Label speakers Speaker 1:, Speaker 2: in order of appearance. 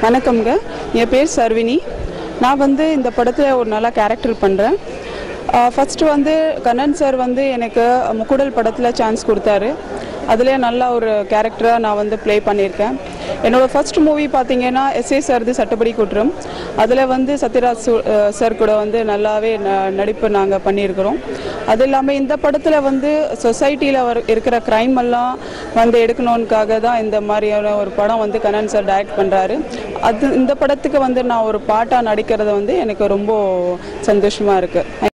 Speaker 1: வணக்கம்ங்க என் பேர் சர்வினி நான் வந்து இந்த படத்தில் ஒரு நல்ல கேரக்டர் பண்ணுறேன் ஃபஸ்ட்டு வந்து கண்ணன் சார் வந்து எனக்கு முக்குடல் படத்தில் சான்ஸ் கொடுத்தாரு அதிலே நல்ல ஒரு கேரக்டராக நான் வந்து ப்ளே பண்ணியிருக்கேன் என்னோடய ஃபர்ஸ்ட் மூவி பார்த்தீங்கன்னா எஸ்ஏ சார்து சட்டப்படி குற்றம் அதில் வந்து சத்யராஜ் சு- அஹ் சார் கூட வந்து நல்லாவே ந- நடிப்பு நாங்கள் பண்ணியிருக்கிறோம் அது இல்லாமல் இந்த படத்தில் வந்து சொசைட்டியில் இருக்கிற க்ரைம் எல்லாம் வந்து எடுக்கணுன்னுக்காக தான் இந்த மாதிரியான ஒரு படம் வந்து கண்ணன் சார் டைரக்ட் பண்ணுறாரு அது இந்த படத்துக்கு வந்து நான் ஒரு பாட்டாக நடிக்கிறது வந்து எனக்கு ரொம்ப சந்தோஷமாக இருக்குது